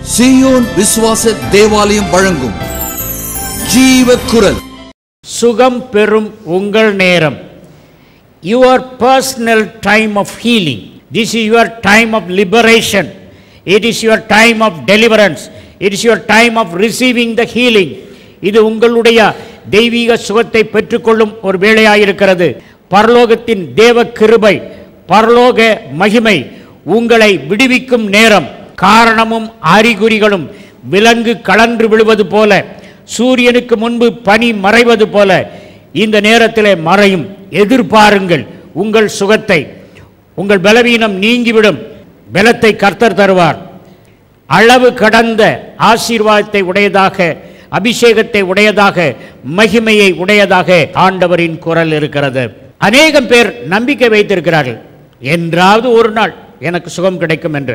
சீயோன் விசுவாச தேவாலயம் வழங்கும் ஜீவ குரல் சுகம் பெறும் உங்கள் நேரம் your personal time of healing this is your time of liberation it is your time of deliverance it is your time of receiving the healing இது உங்களுடைய தெய்வீக சுகத்தை பெற்றுக்கொள்ளும் ஒரு வேளையாயிருக்கிறது பரலோகத்தின் தேவ கிருபை பரலோக மகிமை உங்களை விடுவிக்கும் நேரம் காரணமும் அறிகுறிகளும் விலங்கு கலன்று விழுவது போல சூரியனுக்கு முன்பு பனி மறைவது போல இந்த நேரத்திலே மறையும் எதிர்பாருங்கள் உங்கள் சுகத்தை உங்கள் பலவீனம் நீங்கிவிடும் பலத்தை கர்த்தர் தருவார் அளவு கடந்த ஆசீர்வாதத்தை உடையதாக அபிஷேகத்தை உடையதாக மகிமையை உடையதாக ஆண்டவரின் குரல் இருக்கிறது அநேகம் பேர் நம்பிக்கை வைத்திருக்கிறார்கள் என்றாவது ஒரு நாள் எனக்கு சுகம் கிடைக்கும் என்று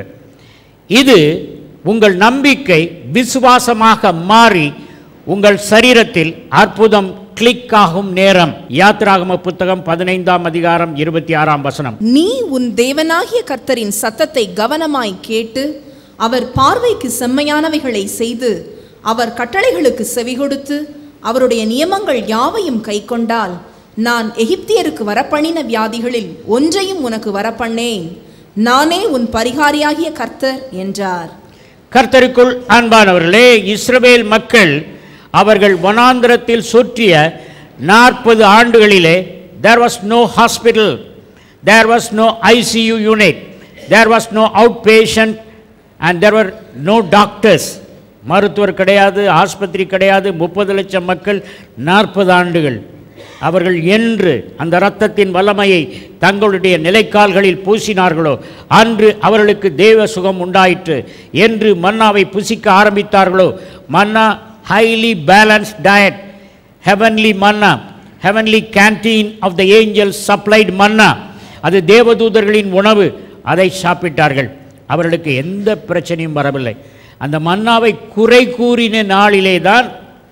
இது உங்கள் நம்பிக்கை விசுவாசமாக மாறி உங்கள் சரீரத்தில் அற்புதம் கிளிக் ஆகும் நேரம் யாத்ராகம புத்தகம் பதினைந்தாம் அதிகாரம் இருபத்தி ஆறாம் வசனம் நீ உன் தேவனாகிய கர்த்தரின் சத்தத்தை கவனமாய் கேட்டு அவர் பார்வைக்கு செம்மையானவைகளை செய்து அவர் கட்டளைகளுக்கு செவிகொடுத்து அவருடைய நியமங்கள் யாவையும் கைக்கொண்டால் நான் எகிப்தியருக்கு வரப்பண்ணின வியாதிகளில் ஒன்றையும் உனக்கு வரப்பண்ணேன் நானே உன் பரிகாரியாகிய கர்த்தர் என்றார் கர்த்தருக்குள் அன்பானவர்களே இஸ்ரவேல் மக்கள் அவர்கள் வனாந்திரத்தில் சுற்றிய நாற்பது ஆண்டுகளிலே there was no hospital there was no ICU unit there was no out patient and there were no doctors மருத்துவர் கிடையாது ஆஸ்பத்திரி கிடையாது முப்பது லட்சம் மக்கள் நாற்பது ஆண்டுகள் அவர்கள் என்று அந்த இரத்தத்தின் வல்லமையை தங்களுடைய நிலைக்கால்களில் பூசினார்களோ அன்று அவர்களுக்கு தேவ சுகம் உண்டாயிற்று என்று மன்னாவை புசிக்க ஆரம்பித்தார்களோ manna highly balanced diet heavenly manna heavenly canteen of the angel supplied manna அது தேவதூதர்களின் உணவு அதை சாப்பிட்டார்கள் அவர்களுக்கு எந்த பிரச்சனையும் வரவில்லை அந்த மன்னாவை குறை கூறின நாளிலே தான்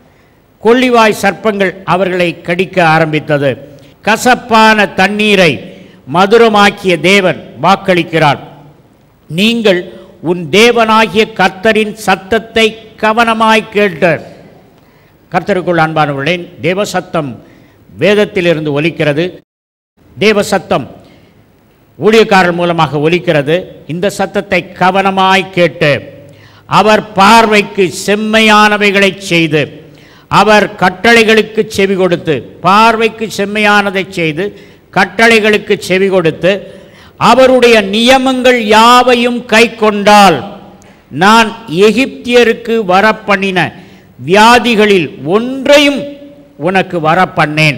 கொள்ளிவாய் சர்ப்பங்கள் அவர்களை கடிக்க ஆரம்பித்தது கசப்பான தண்ணீரை மதுரமாக்கிய தேவன் வாக்களிக்கிறார் நீங்கள் உன் தேவனாகிய கர்த்தரின் சத்தத்தை கவனமாய் கேட்டார் கர்த்தருக்குள் அன்பானவர்களே தேவ சத்தம் வேதத்திலிருந்து ஒலிக்கிறது தேவ சத்தம் ஊழியக்காரர் மூலமாக ஒலிக்கிறது இந்த சத்தத்தை கவனமாய் கேட்டு அவர் பார்வைக்கு செம்மையானவைகளை செய்து அவர் கட்டளைகளுக்கு செவி கொடுத்து பார்வைக்கு செம்மையானதை செய்து கட்டளைகளுக்கு செவி கொடுத்து அவருடைய நியமங்கள் யாவையும் கை கொண்டால் நான் எகிப்தியருக்கு வரப்பண்ணின வியாதிகளில் ஒன்றையும் உனக்கு வரப்பண்ணேன்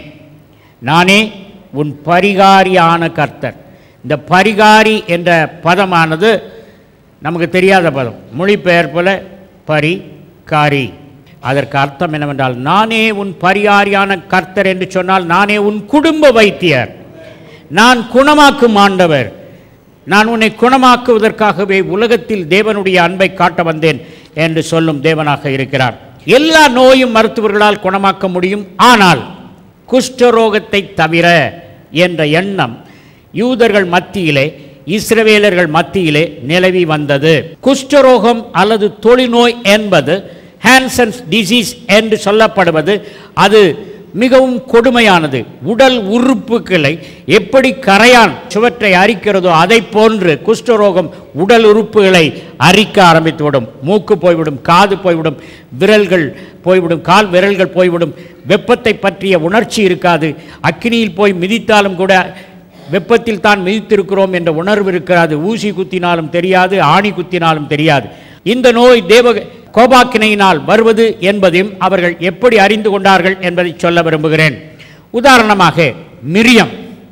நானே உன் பரிகாரியான கர்த்தர் இந்த பரிகாரி என்ற பதமானது நமக்கு தெரியாத பதம் மொழிபெயர்ப்பில் பரி காரி அதற்கு அர்த்தம் என்னவென்றால் நானே உன் பரிகாரியான கர்த்தர் என்று சொன்னால் நானே உன் குடும்ப வைத்தியர் நான் குணமாக்கும் ஆண்டவர் நான் உன்னை குணமாக்குவதற்காகவே உலகத்தில் தேவனுடைய அன்பை காட்ட வந்தேன் என்று சொல்லும் தேவனாக இருக்கிறார் எல்லா நோயும் மருத்துவர்களால் குணமாக்க முடியும் ஆனால் குஷ்டரோகத்தை தவிர என்ற எண்ணம் யூதர்கள் மத்தியிலே இஸ்ரவேலர்கள் மத்தியிலே நிலவி வந்தது குஷ்டரோகம் அல்லது தொழில்நோய் என்பது ஹான்சன்ஸ் டிசீஸ் என்று சொல்லப்படுவது அது மிகவும் கொடுமையானது உடல் உறுப்புகளை எப்படி கரையான் சுவற்றை அரிக்கிறதோ அதை போன்று குஷ்டரோகம் உடல் உறுப்புகளை அரிக்க ஆரம்பித்துவிடும் மூக்கு போய்விடும் காது போய்விடும் விரல்கள் போய்விடும் கால் விரல்கள் போய்விடும் வெப்பத்தை பற்றிய உணர்ச்சி இருக்காது அக்கினியில் போய் மிதித்தாலும் கூட வெப்பத்தில் தான் மிதித்திருக்கிறோம் என்ற உணர்வு இருக்காது ஊசி குத்தினாலும் தெரியாது ஆணி குத்தினாலும் தெரியாது இந்த நோய் தேவ கோபாக்கினையினால் வருவது என்பதையும் அவர்கள் எப்படி அறிந்து கொண்டார்கள் என்பதை சொல்ல விரும்புகிறேன் உதாரணமாக மிரியம்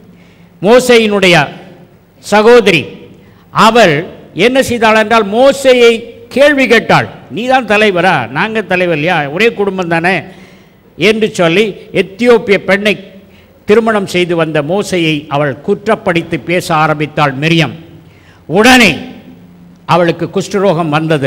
மோசையினுடைய சகோதரி அவள் என்ன செய்தாள் என்றால் மோசையை கேள்வி கேட்டாள் நீதான் தலைவரா நாங்கள் தலைவர் இல்லையா ஒரே குடும்பம் தானே என்று சொல்லி எத்தியோப்பிய பெண்ணை திருமணம் செய்து வந்த மோசையை அவள் குற்றப்படுத்தி பேச ஆரம்பித்தாள் மிரியம் உடனே அவளுக்கு குஷ்டரோகம் வந்தது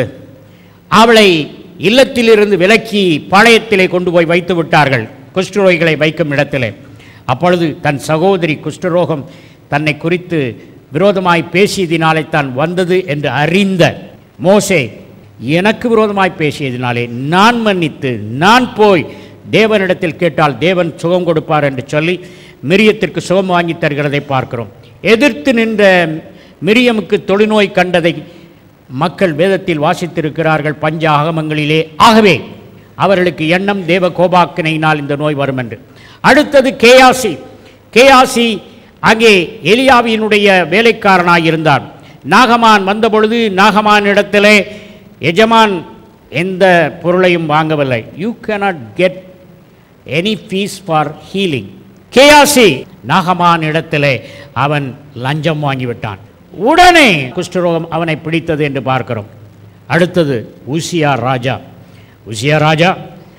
அவளை இல்லத்திலிருந்து விலக்கி பாளையத்திலே கொண்டு போய் வைத்து விட்டார்கள் குஷ்டரோகிகளை வைக்கும் இடத்திலே அப்பொழுது தன் சகோதரி குஷ்டரோகம் தன்னை குறித்து விரோதமாய் பேசியதினாலே தான் வந்தது என்று அறிந்த மோசே எனக்கு விரோதமாய் பேசியதினாலே நான் மன்னித்து நான் போய் தேவனிடத்தில் கேட்டால் தேவன் சுகம் கொடுப்பார் என்று சொல்லி மிரியத்திற்கு சுகம் வாங்கி தருகிறதை பார்க்கிறோம் எதிர்த்து நின்ற மிரியமுக்கு தொழுநோய் கண்டதை மக்கள் வேதத்தில் வாசித்திருக்கிறார்கள் பஞ்ச ஆகமங்களிலே ஆகவே அவர்களுக்கு எண்ணம் தேவ கோபாக்கினையினால் இந்த நோய் வரும் என்று அடுத்தது கேயாசி கேயாசி அங்கே எலியாவினுடைய வேலைக்காரனாய் இருந்தான் நாகமான் வந்தபொழுது நாகமான் இடத்திலே எஜமான் எந்த பொருளையும் வாங்கவில்லை you cannot get any fees for healing Gehazi நாகமான் இடத்திலே அவன் லஞ்சம் வாங்கிவிட்டான் உடனே குஷ்டரோகம் அவனை பிடித்தது என்று பார்க்கிறோம் அடுத்தது உசியா ராஜா உசியா ராஜா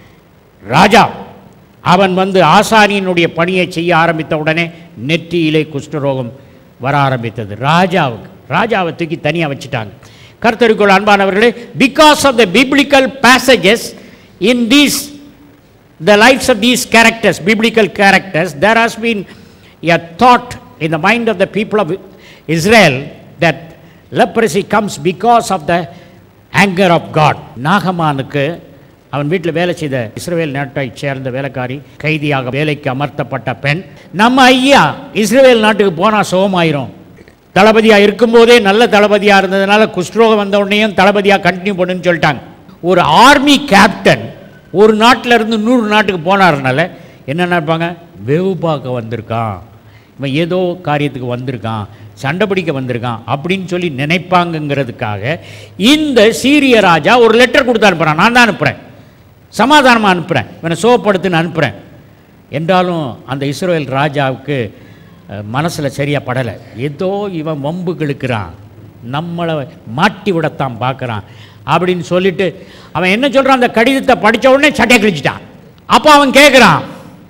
ராஜா அவன் வந்து ஆசாரியனுடைய பணியை செய்ய ஆரம்பித்த உடனே நெற்றியிலே குஷ்டரோகம் வர ஆரம்பித்தது ராஜாவுக்கு ராஜாவை தூக்கி தனியாக வச்சுட்டாங்க கர்த்தருக்குள் அன்பானவர்களே because of the biblical passages in these the lives of these characters, biblical characters, there has been a thought in the mind of the people of Israel that leprosy comes because of the anger of God. நாகமானுக்கு அவன் வீட்டில் வேலை செய்த இஸ்ரவேல் நாட்டைச் சேர்ந்த வேலைக்காரி கைதியாக வேலைக்கு அமர்த்தப்பட்ட பெண் நம்ம ஐயா இஸ்ரவேல் நாட்டுக்கு போனால் சுகமாயிரும் தளபதியாக இருக்கும்போதே நல்ல தளபதியாக இருந்ததுனால குஷ்டரோகம் வந்த உடனேயும் தளபதியாக கண்டினியூ பண்ணுன்னு சொல்லிட்டாங்க ஒரு ஆர்மி கேப்டன் ஒரு நாட்டில் இருந்து நூறு நாட்டுக்கு போனாருனால என்ன நினைப்பாங்க வெவு பார்க்க வந்திருக்கான் இவன் ஏதோ காரியத்துக்கு வந்திருக்கான் சண்டை பிடிக்க வந்திருக்கான் அப்படின்னு சொல்லி நினைப்பாங்கங்கிறதுக்காக இந்த சீரிய ராஜா ஒரு லெட்டர் கொடுத்து அனுப்புகிறான் நான் தான் அனுப்புகிறேன் சமாதானமாக அனுப்புகிறேன் இவனை சோகப்படுத்துன்னு அனுப்புகிறேன் என்றாலும் அந்த இஸ்ரேல் ராஜாவுக்கு மனசில் சரியாக படலை ஏதோ இவன் வம்பு கிழக்கிறான் நம்மளை மாட்டி விடத்தான் பார்க்குறான் அப்படின்னு சொல்லிட்டு அவன் என்ன சொல்கிறான் அந்த கடிதத்தை படித்த உடனே சட்டை கிழிச்சிட்டான் அப்போ அவன் கேட்குறான்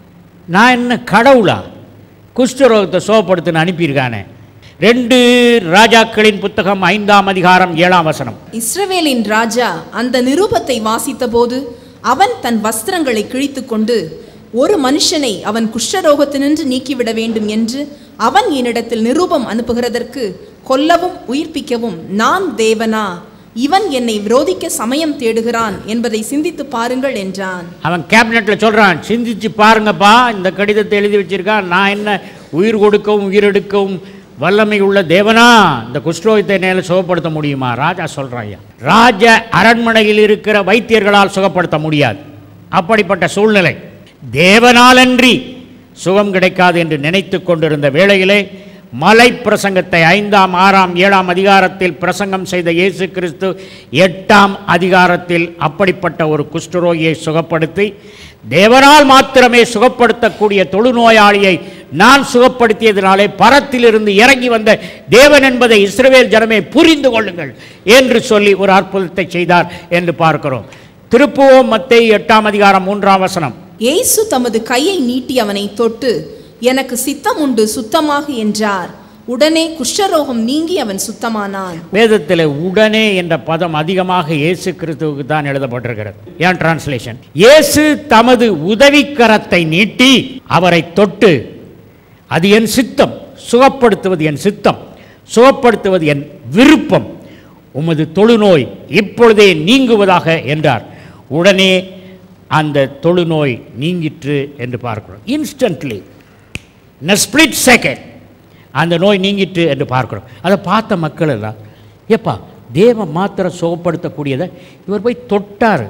நான் என்ன கடவுளா குஷ்டரோகத்தை சோகப்படுத்துன்னு அனுப்பியிருக்கானே ரெண்டு ராஜாக்களின் புத்தகம் ஐந்தாம் அதிகாரம் ஏழாம் வசனம் இஸ்ரவேலின் ராஜா அந்த நிருபத்தை வாசித்தபோது அவன் தன் வஸ்திரங்களை கிழித்துக்கொண்டு ஒரு மனுஷனை அவன் குஷ்டரோகத்தினின்று நீக்கிவிட வேண்டும் என்று அவன் என்னிடத்தில் நிருபம் அனுப்புகிறதற்கு கொல்லவும் உயிர்ப்பிக்கவும் நான் தேவனா இவன் என்னை விரோதிக்க சமயம் தேடுகிறான் என்பதை சிந்தித்து பாருங்கள் என்றான் அவன் கேபினெட்டில் சொல்கிறான் சிந்திச்சு பாருங்கப்பா இந்த கடிதத்தை எழுதி வச்சிருக்கான் நான் என்ன உயிர் கொடுக்கவும் உயிரெடுக்கவும் வல்லமை உள்ள தேவனா இந்த குஷ்டரோகத்தை நேரில் சுகப்படுத்த முடியுமா ராஜா சொல்கிறான் ஐயா ராஜ அரண்மனையில் இருக்கிற வைத்தியர்களால் சுகப்படுத்த முடியாது அப்படிப்பட்ட சூழ்நிலை தேவனாலன்றி சுகம் கிடைக்காது என்று நினைத்து கொண்டிருந்த வேளையிலே மலை பிரசங்கத்தை ஐந்தாம் ஆறாம் ஏழாம் அதிகாரத்தில் பிரசங்கம் செய்த இயேசு கிறிஸ்து எட்டாம் அதிகாரத்தில் அப்படிப்பட்ட ஒரு குஷ்டரோகியை சுகப்படுத்தி தேவனால் மாத்திரமே சுகப்படுத்தக்கூடிய தொழுநோயாளியை நான் சுகப்படுத்தியதினாலே பரத்திலிருந்து இறங்கி வந்த தேவன் என்பதை இஸ்ரவேல் ஜனமே புரிந்து கொள்ளுங்கள் என்று சொல்லி ஒரு அற்புதத்தை செய்தார் என்று பார்க்கிறோம் திருப்புவோம் மத்தேயு எட்டாம் அதிகாரம் மூன்றாம் வசனம் இயேசு தமது கையை நீட்டி அவனை தொட்டு எனக்கு சித்தம் உண்டு சுத்தமாக என்றார் உடனே குஷ்டரோகம் நீங்கி அவன் சுத்தமானான் வேதத்தில் உடனே என்ற பதம் அதிகமாக இயேசு கிறிஸ்துவுக்கு தான் எழுதப்பட்டிருக்கிறது ஏன் டிரான்ஸ்லேஷன் இயேசு தமது உதவிக்கரத்தை நீட்டி அவரை தொட்டு அது என் சித்தம் சுகப்படுத்துவது என் சித்தம் சுகப்படுத்துவது என் விருப்பம் உமது தொழுநோய் இப்பொழுதே நீங்குவதாக என்றார் உடனே அந்த தொழுநோய் நீங்கிற்று என்று பார்க்கிறோம் instantly in a split second அந்த நோய் நீங்கிட்டு என்று பார்க்கிறோம் அதை பார்த்த மக்கள் எல்லாம் ஏப்பா தேவ மாத்திரம் சுகப்படுத்தக்கூடியதை இவர் போய் தொட்டார்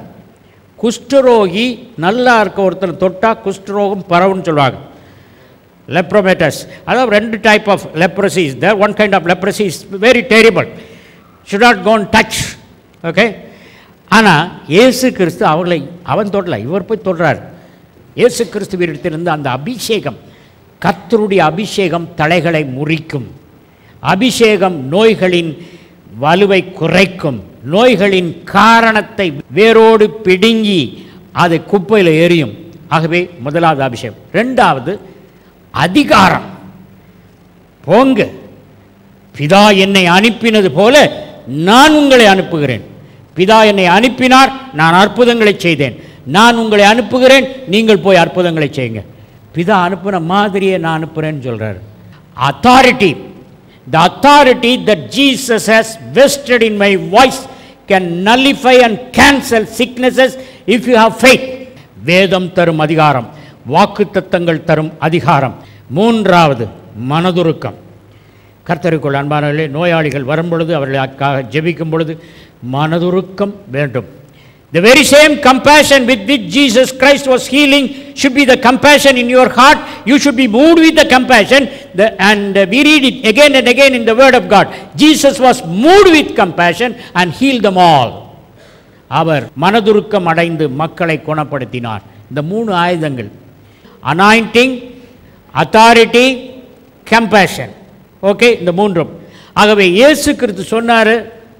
குஷ்டரோகி நல்லா இருக்க ஒருத்தர் தொட்டா குஷ்டரோகம் பரவுன்னு சொல்லுவாங்க லெப்ரோமேட்டஸ் அதாவது ரெண்டு type of leprosies the one kind of leprosy is very terrible should not gone touch okay ஆனால் இயேசு கிறிஸ்து அவர்களை அவன் தொடல இவர் போய் தொடுறார் இயேசு கிறிஸ்துவிடத்திலிருந்து அந்த அபிஷேகம் கர்த்தருடைய அபிஷேகம் தலைகளை முறிக்கும் அபிஷேகம் நோய்களின் வலுவை குறைக்கும் நோய்களின் காரணத்தை வேரோடு பிடுங்கி அது குப்பையில் எரியும் ஆகவே முதலாவது அபிஷேகம் ரெண்டாவது அதிகாரம் போங்க பிதா என்னை அனுப்பினது போல நான் உங்களை அனுப்புகிறேன் பிதா என்னை அனுப்பினார் நான் அற்புதங்களை செய்தேன் நான் உங்களை அனுப்புகிறேன் நீங்கள் போய் அற்புதங்களை செய்யுங்க பிதா அனுப்புன மாதிரியே நான் அனுப்புகிறேன்னு சொல்கிறார் authority the authority that Jesus has vested in my voice can nullify and cancel sicknesses if you have faith வேதம் தரும் அதிகாரம் வாக்குத்தத்தங்கள் தரும் அதிகாரம் மூன்றாவது மனதுருக்கம் கர்த்தருக்குள் அன்பானவர்களே நோயாளிகள் வரும் பொழுது அவர்களுக்காக ஜெபிக்கும் பொழுது மனதுருக்கம் வேண்டும் The very same compassion with which Jesus Christ was healing should be the compassion in your heart. You should be moved with the compassion. The, and uh, we read it again and again in the Word of God. Jesus was moved with compassion and healed them all. அவர் மனதுருக்கம் அடைந்து மக்களை குணப்படுத்தினார் இந்த மூணு ஆயுதங்கள் anointing authority compassion okay இந்த மூன்றும் ஆகவே இயேசு கிறிஸ்து சொன்னார்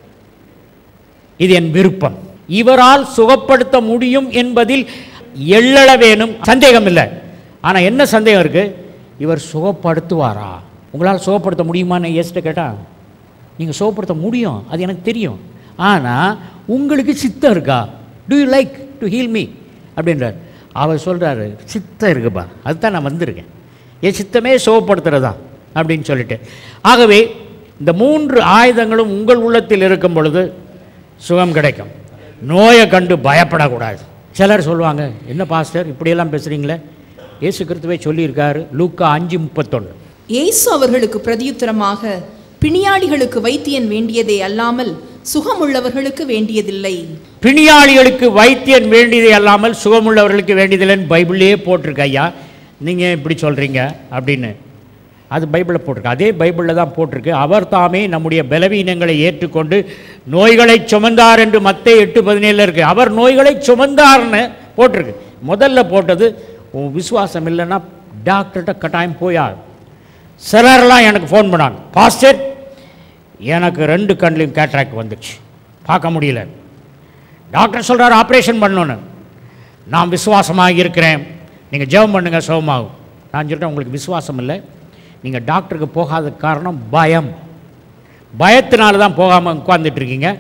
இது என் விருப்பம் இவரால் சுகப்படுத்த முடியும் என்பதில் எள்ளளவேனும் சந்தேகம் இல்லை ஆனால் என்ன சந்தேகம் இருக்கு இவர் சுகப்படுத்துவாரா உங்களால் சுகப்படுத்த முடியுமான்னு ஏசிட்ட கேட்டா நீங்கள் சுகப்படுத்த முடியும் அது எனக்கு தெரியும் ஆனால் உங்களுக்கு சித்தம் இருக்கா do you like to heal me அப்படின்றார் அவர் சொல்கிறாரு சித்தம் இருக்குப்பா அதுதான் நான் வந்திருக்கேன் என் சித்தமே சுகப்படுத்துறதா அப்படின்னு சொல்லிட்டு ஆகவே இந்த மூன்று ஆயுதங்களும் உங்கள் உள்ளத்தில் இருக்கும் பொழுது சுகம் கிடைக்கும் நோயை கண்டு பயப்படக்கூடாது சிலர் சொல்லுவாங்க என்ன பாஸ்டர் இப்படியெல்லாம் பேசுகிறீங்களே இயேசு கிறிஸ்துவே சொல்லியிருக்காரு லூக்கா அஞ்சு முப்பத்தொன்று இயேசு அவர்களுக்கு பிரதியுத்தரமாக பிணியாளிகளுக்கு வைத்தியன் வேண்டியதே அல்லாமல் சுகமுள்ளவர்களுக்கு வேண்டியதில்லை பிணியாளிகளுக்கு வைத்தியன் வேண்டியது அல்லாமல் சுகமுள்ளவர்களுக்கு வேண்டியதில்லைன்னு பைபிள்லேயே போட்டிருக்கு ஐயா நீங்கள் இப்படி சொல்கிறீங்க அப்படின்னு அது பைபிளில் போட்டிருக்கு அதே பைபிளில் தான் போட்டிருக்கு அவர் தாமே நம்முடைய பலவீனங்களை ஏற்றுக்கொண்டு நோய்களை சுமந்தார் என்று மத்தே எட்டு பதினேழில் இருக்கு அவர் நோய்களை சுமந்தார்னு போட்டிருக்கு முதல்ல போட்டது உன் விசுவாசம் இல்லைன்னா டாக்டர்கிட்ட கட்டாயம் போயா சிலர்லாம் எனக்கு ஃபோன் பண்ணாங்க பாஸ்டர் எனக்கு ரெண்டு கண்லையும் கேட்ராக்ட் வந்துச்சு பார்க்க முடியல டாக்டர் சொல்கிறார் ஆப்ரேஷன் பண்ணணுன்னு நான் விசுவாசமாக இருக்கிறேன் நீங்கள் ஜெபம் பண்ணுங்கள் சுகமாகும் நான் சொல்லிட்டேன் உங்களுக்கு விசுவாசம் இல்லை நீங்கள் டாக்டருக்கு போகாத காரணம் பயம் பயத்தினால தான் போகாமல் உட்கார்ந்துட்டு இருக்கீங்க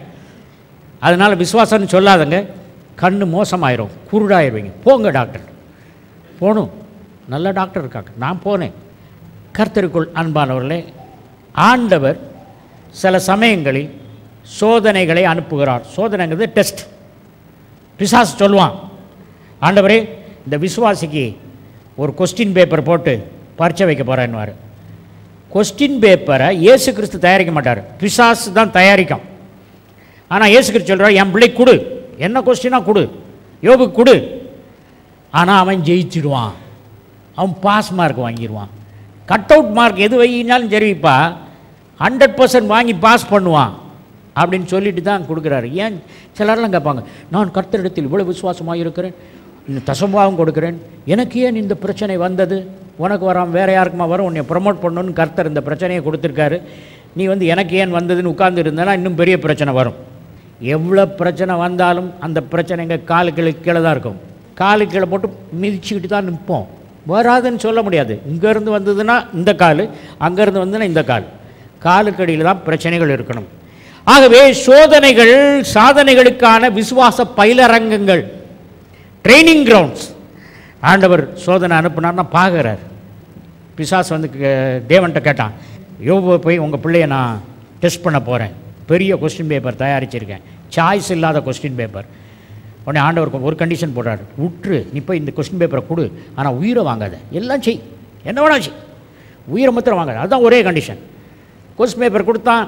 அதனால் விசுவாசம்னு சொல்லாதங்க கண்ணு மோசமாயிரும் குருடாயிருவீங்க போங்க டாக்டர் போகணும் நல்ல டாக்டர் இருக்காங்க நான் போனேன் கர்த்தருக்குள் அன்பானவர்களே ஆண்டவர் சில சமயங்களில் சோதனைகளை அனுப்புகிறார் சோதனைங்கிறது டெஸ்ட் பிசாசு சொல்லுவான் ஆண்டவரே இந்த விசுவாசிக்கு ஒரு கொஸ்டின் பேப்பர் போட்டு பரீட்சை வைக்க போகிறேன்னுவார் கொஸ்டின் பேப்பரை இயேசு கிறிஸ்து தயாரிக்க மாட்டார் பிசாசு தான் தயாரிக்கும் ஆனால் இயேசு கிறிஸ்து சொல்கிறார் என் பிள்ளை கொடு என்ன கொஸ்டினாக கொடு யோபுக்கு கொடு ஆனால் அவன் ஜெயிச்சிடுவான் அவன் பாஸ் மார்க் வாங்கிடுவான் கட் அவுட் மார்க் எது வையினாலும் சரிப்பா ஹண்ட்ரட் பர்சன்ட் வாங்கி பாஸ் பண்ணுவான் அப்படின்னு சொல்லிட்டு தான் கொடுக்குறாரு ஏன் சிலர்லாம் கேட்பாங்க நான் கர்த்தரிடத்தில் இவ்வளோ விசுவாசமாக இருக்கிறேன் இந்த தசம்பாவும் கொடுக்குறேன் எனக்கு ஏன் இந்த பிரச்சனை வந்தது உனக்கு வராம வேறு யாருக்குமா வரும் உன்னை ப்ரமோட் பண்ணணும்னு கர்த்தர் இந்த பிரச்சனையை கொடுத்துருக்காரு நீ வந்து எனக்கு ஏன் வந்ததுன்னு உட்கார்ந்து இருந்தேன்னா இன்னும் பெரிய பிரச்சனை வரும் எவ்வளோ பிரச்சனை வந்தாலும் அந்த பிரச்சனைங்க காலுக்கு கீழே தான் இருக்கும் காலு கீழே போட்டு மிதிச்சுக்கிட்டு தான் நிற்போம் வராதுன்னு சொல்ல முடியாது இங்கேருந்து வந்ததுன்னா இந்த கால் அங்கேருந்து வந்ததுன்னா இந்த கால் காலுக்கடியில் தான் பிரச்சனைகள் இருக்கணும் ஆகவே சோதனைகள் சாதனைகளுக்கான விசுவாச பயிலரங்கங்கள் ட்ரைனிங் கிரவுண்ட்ஸ் ஆண்டவர் சோதனை அனுப்புனார்னா பார்க்குறார் பிசாஸ் வந்து கே- தேவன்கிட்ட கேட்டான் யோபு போய் உங்கள் பிள்ளைய நான் டெஸ்ட் பண்ண போகிறேன் பெரிய கொஸ்டின் பேப்பர் தயாரிச்சிருக்கேன் சாய்ஸ் இல்லாத கொஸ்டின் பேப்பர் உடனே ஆண்டவர் ஒரு கண்டிஷன் போடுறாரு விட்டுரு நீ போய் இந்த கொஸ்டின் பேப்பரை கொடு ஆனால் உயிரை வாங்காத எல்லாம் செய் என்ன வேணா செய் உயிரை மாத்திரம் வாங்காத அதுதான் ஒரே கண்டிஷன் கொஸ்டின் பேப்பர் கொடுத்தான்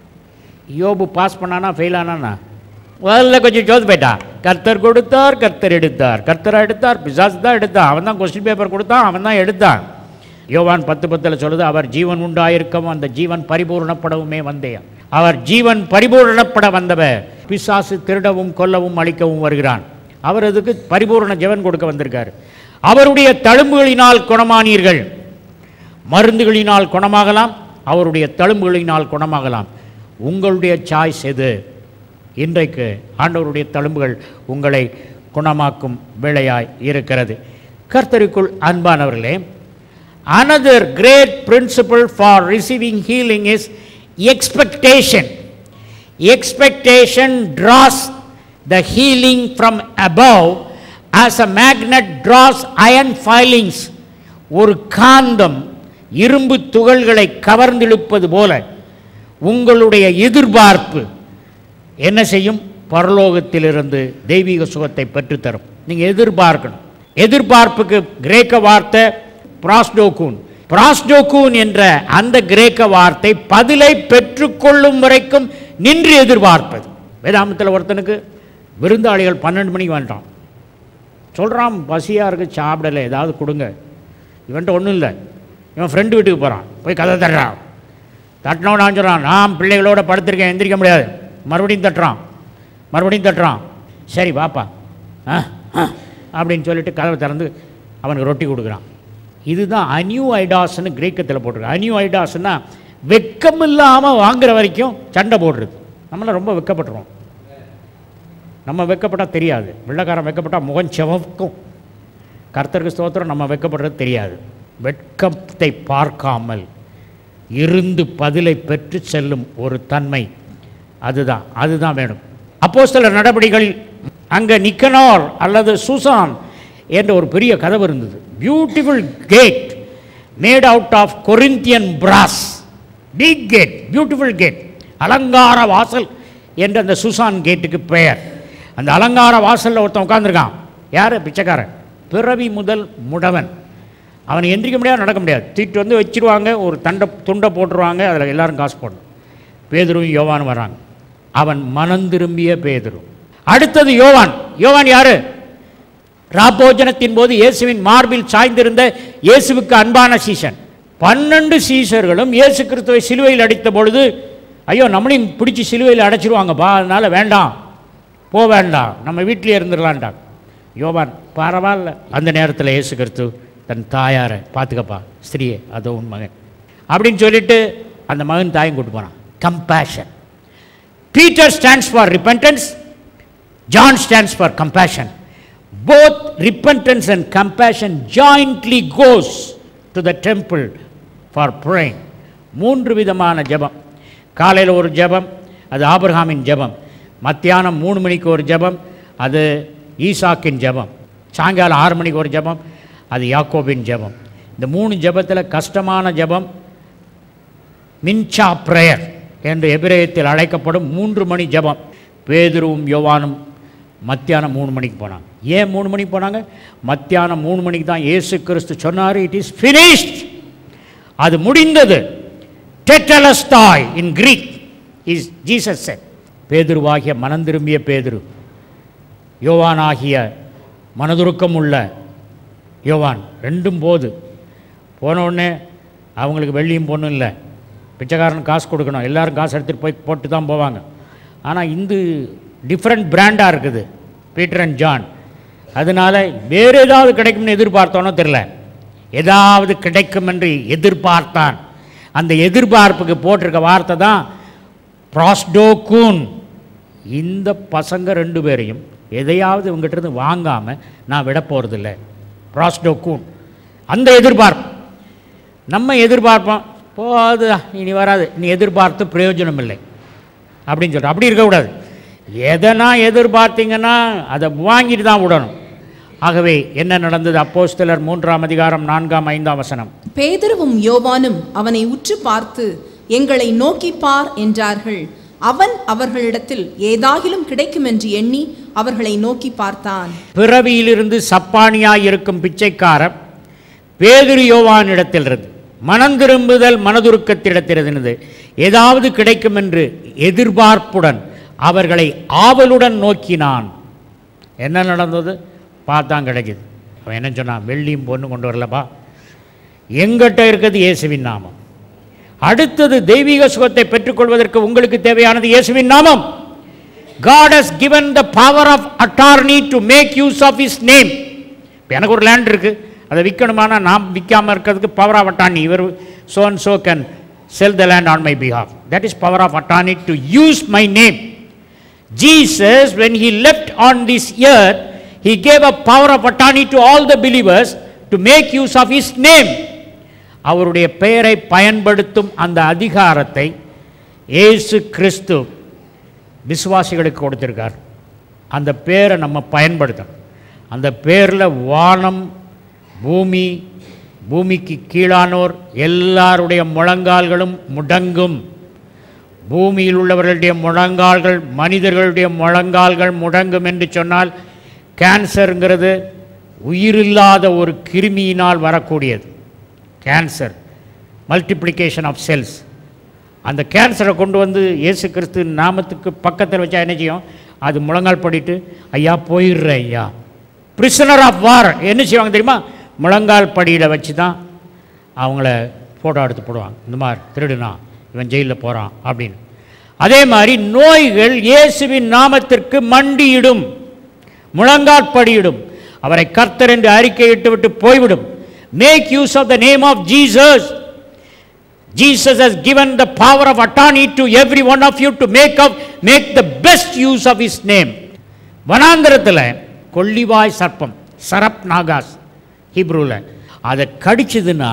யோபு பாஸ் பண்ணானா ஃபெயில் ஆனானா முதல்ல கொஞ்சம் ஜோது போயிட்டா கர்த்தர் கொடுத்தார் கர்த்தர் எடுத்தார் கர்த்தர் எடுத்தார் பிசாசு தான் எடுத்தான் அவன் தான் கொஸ்டின் பேப்பர் கொடுத்தான் அவன் தான் எடுத்தான் யோவான் பத்து பத்தில் சொல்லுது அவர் ஜீவன் உண்டாயிருக்கவும் அந்த ஜீவன் பரிபூர்ணப்படவுமே வந்தேன் அவர் ஜீவன் பரிபூரணப்பட வந்தவர் பிசாசு திருடவும் கொல்லவும் அழிக்கவும் வருகிறான் அவர் அதுக்கு பரிபூரண ஜீவன் கொடுக்க வந்திருக்கார் அவருடைய தழும்புகளினால் குணமானீர்கள் மருந்துகளினால் குணமாகலாம் அவருடைய தழும்புகளினால் குணமாகலாம் உங்களுடைய சாய்ஸ் எது இன்றைக்கு ஆண்டவருடைய தழும்புகள் உங்களை குணமாக்கும் வேளையாய் இருக்கிறது கர்த்தருக்குள் அன்பானவர்களே another great principle for receiving healing is expectation expectation draws the healing from above as a magnet draws iron filings ஒரு காந்தம் இரும்பு துகள்களை கவர்ந்திழுப்பது போல உங்களுடைய எதிர்பார்ப்பு என்ன செய்யும் பரலோகத்திலிருந்து தெய்வீக சுகத்தை பெற்றுத்தரும் நீங்கள் எதிர்பார்க்கணும் எதிர்பார்ப்புக்கு கிரேக்க வார்த்தை பிராஸ்டோகூன் பிராஸ்டோகூன் என்ற அந்த கிரேக்க வார்த்தை பதிலை பெற்றுக்கொள்ளும் வரைக்கும் நின்று எதிர்பார்ப்பது வேதாமத்தில் ஒருத்தனுக்கு விருந்தாளிகள் பன்னெண்டு மணிக்கு வந்துட்டான் சொல்கிறான் பசியாக இருக்கு சாப்பிடலை ஏதாவது கொடுங்க இவன்ட்ட ஒன்றும் இல்லை இவன் ஃப்ரெண்டு வீட்டுக்கு போகிறான் போய் கதை தட்டுறான் தட்டினவன் நான் சொல்கிறான் நான் பிள்ளைகளோட படுத்திருக்கேன் எந்திரிக்க முடியாது மறுபடியும் தட்டுறான் மறுபடியும் தட்டுறான் சரி வாப்பா ஆ ஆ அப்படின்னு சொல்லிட்டு கதவை திறந்து அவனுக்கு ரொட்டி கொடுக்குறான் இதுதான் அனியூ ஐடாஸ்னு கிரேக்கத்தில் போட்டிருக்கு அனியூ ஐடாஸ்னா வெக்கம் இல்லாமல் வாங்குற வரைக்கும் சண்டை போடுறது நம்மளாம் ரொம்ப வெக்கப்பட்டுருவோம் நம்ம வெக்கப்பட்டால் தெரியாது வெள்ளைக்காரன் வெக்கப்பட்டால் முகம் செவக்கும் கர்த்தருக்கு ஸ்தோத்திரம் நம்ம வெக்கப்படுறது தெரியாது வெட்கத்தை பார்க்காமல் இருந்து பதிலை பெற்று செல்லும் ஒரு தன்மை அதுதான் அதுதான் வேணும் அப்போஸ்தலர் நடவடிக்கைகளில் அங்கே நிக்கனோர் அல்லது சூசான் என்ற ஒரு பெரிய கதவு இருந்தது beautiful gate made out of Corinthian brass big gate beautiful gate அலங்கார வாசல் என்ற அந்த சுசான் கேட்டுக்கு பெயர் அந்த அலங்கார வாசலில் ஒருத்தன் உட்காந்துருக்கான் யார் பிச்சைக்காரன் பிறவி முதல் முடவன் அவனை எந்திரிக்க முடியாது நடக்க முடியாது தூக்கிட்டு வந்து வச்சிருவாங்க ஒரு தண்டை துண்டை போட்டுருவாங்க அதில் எல்லாரும் காசு போடணும் பேதுரும் யோவான் வராங்க அவன் மனம் திரும்பிய பேதுரு அடுத்தது யோவான் யோவான் யாரு ராபோஜனத்தின் போது இயேசுவின் மார்பில் சாய்ந்திருந்த இயேசுவுக்கு அன்பான சீசன் பன்னெண்டு சீசர்களும் இயேசு கிறிஸ்துவை சிலுவையில் அடித்த பொழுது ஐயோ நம்மளையும் பிடிச்சி சிலுவையில் அடைச்சிருவாங்கப்பா அதனால் வேண்டாம் போ வேண்டாம் நம்ம வீட்டிலே இருந்துடலான்டாங்க யோவான் பரவாயில்ல அந்த நேரத்தில் இயேசு கிறிஸ்து தன் தாயாரை பார்த்துக்கப்பா ஸ்திரியே அதோ உன் மகன் அப்படின்னு சொல்லிட்டு அந்த மகன் தாயும் கூட்டு போனான் compassion Peter stands for repentance John stands for compassion. Both repentance and compassion jointly goes to the temple for praying. மூன்று விதமான ஜெபம் காலையில் ஒரு ஜெபம் அது ஆபிரகாமின் ஜெபம் மத்தியானம் மூணு மணிக்கு ஒரு ஜெபம் அது ஈசாக்கின் ஜெபம் சாயங்காலம் ஆறு மணிக்கு ஒரு ஜெபம் அது யாக்கோபின் ஜெபம் இந்த மூணு ஜெபத்தில் கஷ்டமான ஜெபம் மின்சா பிரேயர் என்று எபிரேயத்தில் அழைக்கப்படும் மூன்று மணி ஜெபம் பேதுருவும் யோவானும் மத்தியானம் மூணு மணிக்கு போனாங்க ஏன் மூணு மணிக்கு போனாங்க மத்தியானம் மூணு மணிக்கு தான் இயேசு கிறிஸ்து சொன்னார் இட் இஸ் finished அது முடிந்தது டெட்டலஸ்தாய் in Greek is Jesus said பேதுருவாகிய மனம் திரும்பிய பேதுரு யோவானாகிய மனதுருக்கம் உள்ள யோவான் ரெண்டும் போது போன உடனே அவங்களுக்கு வெள்ளியும் பொண்ணும் இல்லை பிச்சைக்காரன் காசு கொடுக்கணும் எல்லாரும் காசு எடுத்துகிட்டு போய் போட்டு தான் போவாங்க ஆனால் இந்த டிஃப்ரெண்ட் பிராண்டாக இருக்குது பீட்டர் அண்ட் ஜான் அதனால வேறு ஏதாவது கிடைக்கும்னு எதிர்பார்த்தோனோ தெரில ஏதாவது கிடைக்கும் என்று எதிர்பார்த்தான் அந்த எதிர்பார்ப்புக்கு போட்டிருக்க வார்த்தை தான் ப்ராஸ்டோகூன் இந்த பசங்க ரெண்டு பேரையும் எதையாவது இவங்ககிட்ட இருந்து வாங்காமல் நான் விட போகிறதில்ல ப்ராஸ்டோகூன் அந்த எதிர்பார்ப்பு நம்ம எதிர்பார்ப்போம் போது இனி வராது நீ எதிர்பார்த்து பிரயோஜனம் இல்லை அப்படின்னு சொல்கிறோம் அப்படி இருக்கக்கூடாது எதனா எதிர்பார்த்தீங்கன்னா அதை வாங்கிட்டு தான் விடணும் ஆகவே என்ன நடந்தது அப்போஸ்தலர் மூன்றாம் அதிகாரம் நான்காம் ஐந்தாம் வசனம் பேதுருவும் யோவானும் அவனை உற்று பார்த்து எங்களை நோக்கி பார் என்றார்கள் அவன் அவர்களிடத்தில் ஏதாகிலும் கிடைக்கும் என்று எண்ணி அவர்களை நோக்கி பார்த்தான் பிறவியிலிருந்து சப்பானியாய் இருக்கும் பிச்சைக்காரர் பேதுரு யோவானிடத்திலிருந்து மனம் திரும்புதல் மனதுருக்கத்திடத்திலிருந்து ஏதாவது கிடைக்கும் என்று எதிர்பார்ப்புடன் அவர்களை ஆவலுடன் நோக்கினான் என்ன நடந்தது பார்த்தான் கிடைக்குது அவன் என்ன சொன்னான் வெள்ளியும் பொண்ணு கொண்டு வரலப்பா எங்கிட்ட இருக்கிறது இயேசுவின் நாமம் அடுத்தது தெய்வீக சுகத்தை பெற்றுக்கொள்வதற்கு உங்களுக்கு தேவையானது இயேசுவின் நாமம் God has given the power of attorney to make use of his name இப்போ எனக்கு ஒரு லேண்ட் இருக்குது அதை விற்கணுமானா நான் விற்காமல் இருக்கிறதுக்கு பவர் ஆஃப் அட்டார்னி இவர் so and so can sell the land on my behalf that is power of attorney to use my name Jesus when he left on this earth he gave a power of attorney to all the believers to make use of his name அவருடைய பெயரை பயன்படுத்தும் அந்த அதிகாரத்தை இயேசு கிறிஸ்து விசுவாசிகளுக்கு கொடுத்திருக்கார் அந்த பேரை நம்ம பயன்படுத்தணும் அந்த பேரில் வானம் பூமி பூமிக்கு கீழானோர் எல்லாருடைய முழங்கால்களும் முடங்கும் பூமியில் உள்ளவர்களுடைய முழங்கால்கள் மனிதர்களுடைய முழங்கால்கள் முடங்கும் என்று சொன்னால் கேன்சருங்கிறது உயிரில்லாத ஒரு கிருமியினால் வரக்கூடியது கேன்சர் மல்டிப்ளிகேஷன் ஆஃப் செல்ஸ் அந்த கேன்சரை கொண்டு வந்து இயேசு கிறிஸ்து நாமத்துக்கு பக்கத்தில் வச்சா என்ன செய்யும் அது முழங்கால் படிட்டு ஐயா போயிடுற ஐயா பிரிசனர் ஆஃப் வார் என்ன செய்வாங்க தெரியுமா முழங்கால் படியில் வச்சு தான் அவங்கள ஃபோட்டோ எடுத்து போடுவாங்க இந்த மாதிரி திருடுனா இவன் ஜெயிலில் போகிறான் அப்படின்னு அதே மாதிரி நோய்கள் இயேசுவின் நாமத்திற்கு மண்டியிடும் முழங்கால் படியிடும் அவரை கர்த்தர் என்று அறிக்கையிட்டு விட்டு போய்விடும் make use of the name of Jesus Jesus has given the power of attorney to every one of you to make of make the best use of his name. வனாந்திரத்தில் கொள்ளிவாய் சர்ப்பம் சரப் நாகாஸ் ஹீப்ரூவில் அதை கடிச்சதுன்னா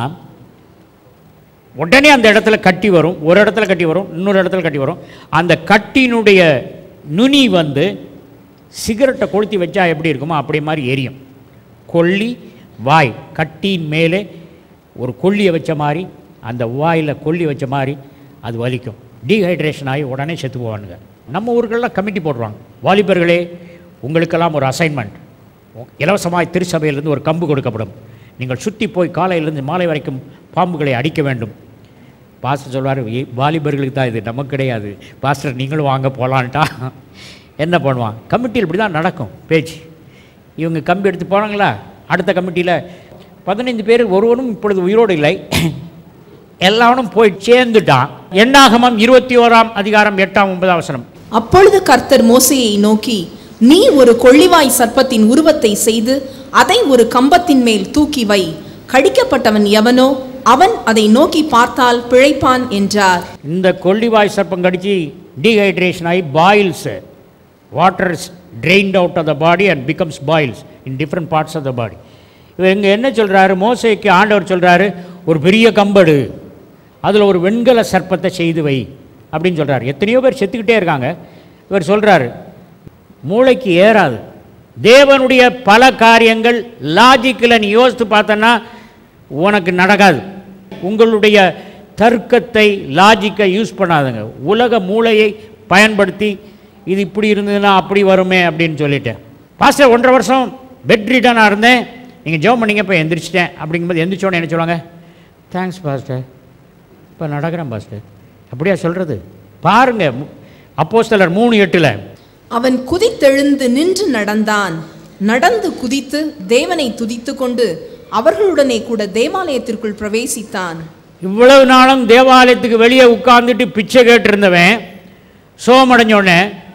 உடனே அந்த இடத்துல கட்டி வரும் ஒரு இடத்துல கட்டி வரும் இன்னொரு இடத்துல கட்டி வரும் அந்த கட்டினுடைய நுனி வந்து சிகரெட்டை கொளுத்தி வச்சா எப்படி இருக்குமோ அப்படி மாதிரி எரியும் கொல்லி வாய் கட்டியின் மேலே ஒரு கொல்லியை வச்ச மாதிரி அந்த வாயில் கொல்லி வச்ச மாதிரி அது வலிக்கும் டீஹைட்ரேஷன் ஆகி உடனே செத்து போவானுங்க நம்ம ஊர்களெலாம் கமிட்டி போடுறாங்க வாலிபர்களே உங்களுக்கெல்லாம் ஒரு அசைன்மெண்ட் இலவசமாய் திருச்சபையிலிருந்து ஒரு கம்பு கொடுக்கப்படும் நீங்கள் சுற்றி போய் காலையிலிருந்து மாலை வரைக்கும் பாம்புகளை அடிக்க வேண்டும் பாஸ்டர் சொல்வார் வாலிபர்களுக்கு தான் இது நமக்கு கிடையாது பாஸ்டர் நீங்களும் வாங்க போகலான்ட்டா என்ன பண்ணுவான் கமிட்டியில் இப்படி தான் நடக்கும் பேச்சு இவங்க கம்பி எடுத்து போனாங்களா அடுத்த கமிட்டியில் பதினைந்து பேர் ஒருவனும் இப்பொழுது உயிரோடு இல்லை எல்லாவனும் போய் சேர்ந்துட்டான் எண்ணாகமம் இருபத்தி ஓராம் அதிகாரம் எட்டாம் ஒன்பதாம் வசனம் அப்பொழுது கர்த்தர் மோசேயை நோக்கி நீ ஒரு கொள்ளிவாய் சர்ப்பத்தின் உருவத்தை செய்து அதை ஒரு கம்பத்தின் மேல் தூக்கி வை கடிக்கப்பட்டவன் எவனோ அவன் அதை நோக்கி பார்த்தால் பிழைப்பான் என்றார் இந்த கொல்லிவாய் சர்ப்பம் கடிச்சு டீஹைட்ரேஷன் ஆகி boils water is drained out of the body and becomes boils in different parts of the body இவர் இங்கே என்ன சொல்கிறாரு மோசைக்கு ஆண்டவர் சொல்கிறாரு ஒரு பெரிய கம்படு அதில் ஒரு வெண்கல சர்ப்பத்தை செய்து வை அப்படின்னு சொல்கிறாரு எத்தனையோ பேர் செத்துக்கிட்டே இருக்காங்க இவர் சொல்கிறாரு மூளைக்கு ஏறாது தேவனுடைய பல காரியங்கள் லாஜிக்கில் நீ யோசித்து பார்த்தன்னா உனக்கு நடக்காது உங்களுடைய தர்க்கத்தை லாஜிக்கை யூஸ் பண்ணாதுங்க உலக மூளையை பயன்படுத்தி இது இப்படி இருந்ததுன்னா அப்படி வருமே அப்படின்னு சொல்லிட்டேன் பாஸ்டர் ஒன்றரை வருஷம் பெட் ரிட்டனாக இருந்தேன் நீங்கள் ஜெபம் பண்ணீங்க இப்போ எந்திரிச்சிட்டேன் அப்படிங்கும்போது எந்திரிச்சோன்னு என்ன சொல்லுவாங்க தேங்க்ஸ் பாஸ்டர் இப்போ நடக்கிறேன் பாஸ்டர் அப்படியா சொல்கிறது பாருங்க அப்போஸ்தலர் மூணு எட்டில் அவன் குதித்தெழுந்து நின்று நடந்தான் நடந்து குதித்து தேவனை துதித்து கொண்டு அவர்களுடனே கூட தேவாலயத்திற்குள் பிரவேசித்தான் இவ்வளவு நாளும் தேவாலயத்துக்கு வெளியே உட்கார்ந்துட்டு பிச்சை கேட்டிருந்தவன் சோமடைஞ்சோடனே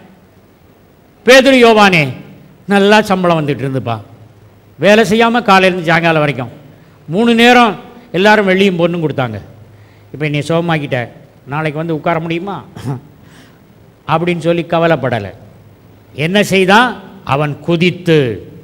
பேதுரு யோவானே நல்லா சம்பளம் வந்துட்டு இருந்துப்பா வேலை செய்யாமல் காலையிலேருந்து சாயங்காலம் வரைக்கும் மூணு நேரம் எல்லாரும் வெள்ளியும் பொண்ணும் கொடுத்தாங்க இப்போ நீ சோமாக்கிட்ட நாளைக்கு வந்து உட்கார முடியுமா அப்படின்னு சொல்லி கவலைப்படலை என்ன செய்தான் அவன் குதித்து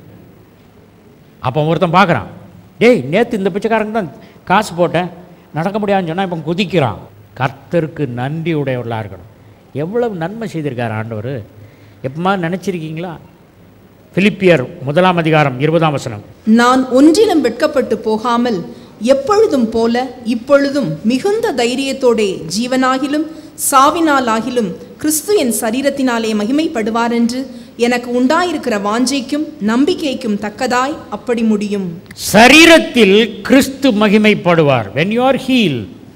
அப்போ ஒருத்தன் பார்க்குறான் டேய் நேற்று இந்த பிச்சைக்காரங்க தான் காசு போட்டேன் நடக்க முடியாதுன்னு சொன்னால் இப்போ குதிக்கிறான் கர்த்தருக்கு நன்றி உடையவர்களாக இருக்கணும் எவ்வளவு நன்மை செய்திருக்கார் ஆண்டவர் எப்பமா நினச்சிருக்கீங்களா பிலிப்பியர் முதலாம் அதிகாரம் இருபதாம் வசனம் நான் ஒன்றிலும் வெட்கப்பட்டு போகாமல் எப்பொழுதும் போல இப்பொழுதும் மிகுந்த தைரியத்தோடே ஜீவனாகிலும் சாவினாலாகிலும் கிறிஸ்து என் சரீரத்தினாலே மகிமைப்படுவார் என்று எனக்கு உண்டாயிருக்கிற வாஞ்சைக்கும் நம்பிக்கைக்கும் தக்கதாய் அப்படி முடியும் சரீரத்தில் கிறிஸ்து மகிமைப்படுவார் when you are heal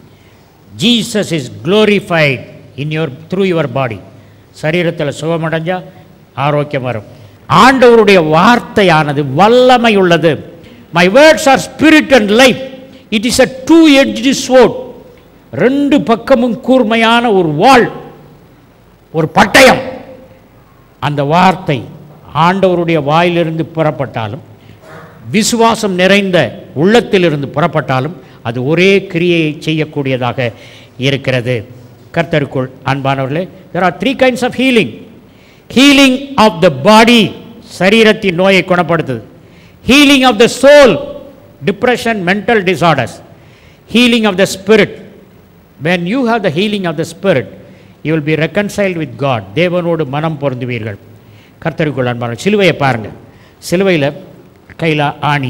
Jesus is glorified in your through your body சரீரத்தில் சுகமடைஞ்சா ஆரோக்கியம் வரும் ஆண்டவருடைய வார்த்தையானது வல்லமை உள்ளது my words are spirit and life it is a two edge sword ரெண்டு பக்கமும் கூர்மையான ஒரு வாள் ஒரு பட்டயம் அந்த வார்த்தை ஆண்டவருடைய வாயிலிருந்து புறப்பட்டாலும் விசுவாசம் நிறைந்த உள்ளத்திலிருந்து புறப்பட்டாலும் அது ஒரே கிரியையை செய்யக்கூடியதாக இருக்கிறது கர்த்தருக்குள் அன்பானவர்களே there are three kinds of healing healing of the body சரீரத்தின் நோயை குணப்படுத்துது healing of the soul depression mental disorders healing of the spirit when you have the healing of the spirit you will be reconciled with god தேவனோடு மனம் பொருந்துவீர்கள் கர்த்தருக்குள் அன்பான சிலுவையை பாருங்க சிலுவையில் கையில் ஆணி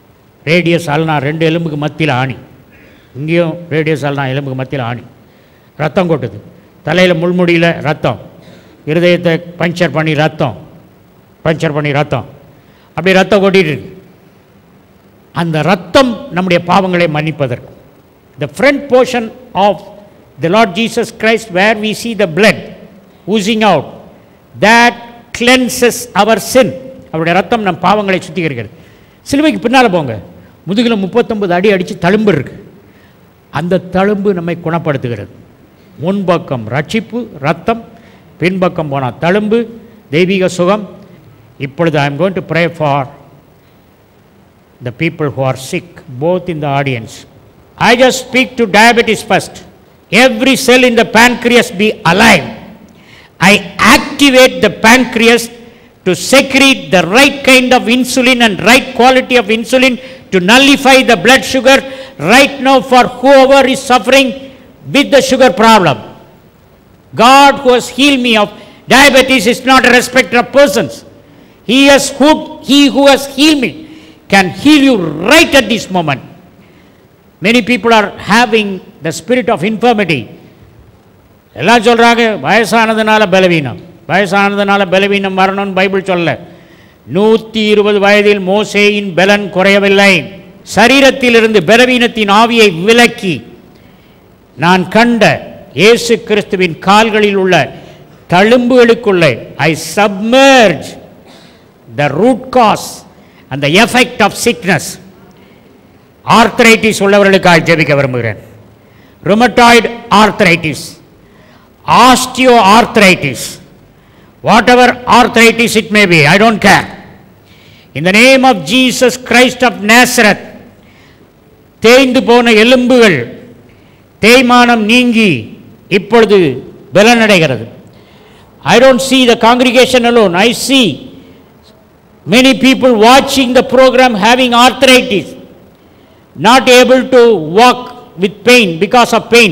ரேடியஸ் அல்னா ரெண்டு எலும்புக்கு மத்தியில் ஆணி இங்கேயும் ரேடியஸ் அல்னா எலும்புக்கு மத்தியில் ஆணி ரத்தம் கொட்டுது தலையில் முள்முடியில் ரத்தம் இருதயத்தை பஞ்சர் பண்ணி ரத்தம் பஞ்சர் பண்ணி ரத்தம் அப்படி ரத்தம் கொட்டிட்டு இருக்கு அந்த ரத்தம் நம்முடைய பாவங்களை மன்னிப்பதற்கு the front portion of the Lord Jesus Christ where we see the blood oozing out that cleanses our sin அவருடைய ரத்தம் நம் பாவங்களை சுத்திகரிக்கிறது சிலுவைக்கு பின்னால் போங்க முதுகில் முப்பத்தொன்பது அடி அடித்து தழும்பு இருக்கு அந்த தழும்பு நம்மை குணப்படுத்துகிறது முன்பக்கம் ரட்சிப்பு ரத்தம் பின்பக்கம் போனால் தழும்பு தெய்வீக சுகம் இப்பொழுது I am going to pray for the people who are sick, both in the audience. I just speak to diabetes first. Every cell in the pancreas be alive. I activate the pancreas to secrete the right kind of insulin and right quality of insulin to nullify the blood sugar right now for whoever is suffering with the sugar problem. God who has healed me of diabetes is not a respecter of persons. He has who, he who has healed me can heal you right at this moment. Many people are having the spirit of infirmity. எல்லாம் சொல்கிறாங்க வயசானதுனால பலவீனம் வயசானதுனால பலவீனம் வரணும்னு Bible சொல்ல நூற்றி இருபது வயதில் மோசேயின் பலன் குறையவில்லை சரீரத்திலிருந்து பலவீனத்தின் ஆவியை விலக்கி நான் கண்ட இயேசு கிறிஸ்துவின் கால்களில் உள்ள தழும்புகளுக்குள்ளே I submerge the root cause அந்த எஃபெக்ட் ஆஃப் சிக்னஸ் ஆர்த்தரைட்டிஸ் உள்ளவர்களுக்காக ஜெபிக்க விரும்புகிறேன் rheumatoid arthritis osteoarthritis whatever arthritis it may be I don't care in the name of Jesus Christ of Nazareth தேய்ந்து போன எலும்புகள் தேய்மானம் நீங்கி இப்பொழுது பலனடைகிறது I don't see the congregation alone i see many people watching the program having arthritis not able to walk with pain because of pain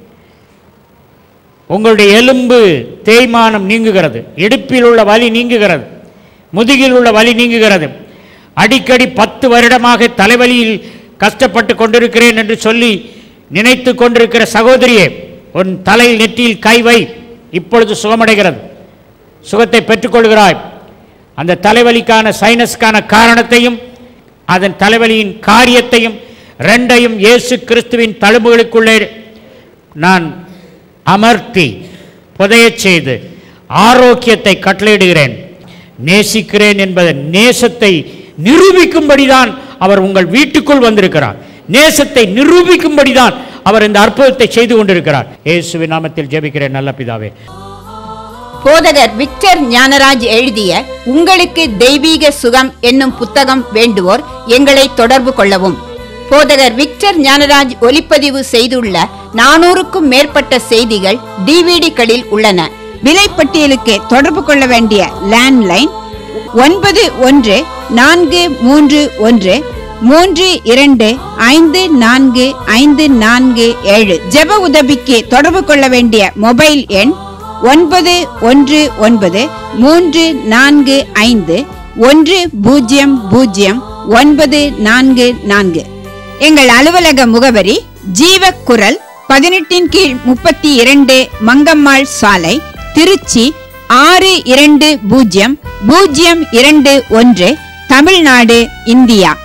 உங்களுடைய எலும்பு தேய்மானம் நீங்குகிறது இடுப்பில் உள்ள வலி நீங்குகிறது முதுகில் உள்ள வலி நீங்குகிறது அடிக்கடி பத்து வருடமாக தலைவலியில் கஷ்டப்பட்டு கொண்டிருக்கிறேன் என்று சொல்லி நினைத்து கொண்டிருக்கிற சகோதரியே உன் தலையில் நெற்றியில் கை வை இப்பொழுது சுகமடைகிறது சுகத்தை பெற்றுக்கொள்கிறாய் அந்த தலைவலிக்கான சைனஸ்க்கான காரணத்தையும் அதன் தலைவலியின் காரியத்தையும் ரெண்டையும் இயேசு கிறிஸ்துவின் தழும்புகளுக்குள்ளே நான் அமர்த்தி புதையச் செய்து ஆரோக்கியத்தை கட்டளையிடுகிறேன் நேசிக்கிறேன் என்பதை நேசத்தை நிரூபிக்கும்படிதான் அவர் உங்கள் வீட்டுக்குள் வந்திருக்கிறார் நேசத்தை நிரூபிக்கும்படிதான் அவர் இந்த அற்புதத்தை செய்து கொண்டிருக்கிறார் இயேசுவின் நாமத்தில் ஜெபிக்கிறேன் நல்ல பிதாவே போதகர் விக்டர் ஞானராஜ் எழுதிய உங்களுக்கு தெய்வீக சுகம் என்னும் புத்தகம் வேண்டுவோர் எங்களை தொடர்பு கொள்ளவும் போதகர் விக்டர் ஞானராஜ் ஒலிப்பதிவு செய்துள்ள நானூறுக்கும் மேற்பட்ட செய்திகள் டிவிடிகளில் உள்ளன விலைப்பட்டியலுக்கு தொடர்பு கொள்ள வேண்டிய லேண்ட்லைன் ஒன்பது ஒன்று நான்கு மூன்று ஒன்று மூன்று இரண்டு ஐந்து நான்கு ஐந்து நான்கு ஏழு ஜெப உதவிக்கு தொடர்பு கொள்ள வேண்டிய மொபைல் எண் ஒன்பது ஒன்று ஒன்பது மூன்று நான்கு ஐந்து ஒன்று பூஜ்ஜியம் பூஜ்ஜியம் ஒன்பது நான்கு நான்கு எங்கள் அலுவலக முகவரி ஜீவக்குரல் பதினெட்டின் கீழ் முப்பத்தி இரண்டு மங்கம்மாள் சாலை திருச்சி ஆறு இரண்டு பூஜ்ஜியம் பூஜ்ஜியம் இரண்டு ஒன்று தமிழ்நாடு இந்தியா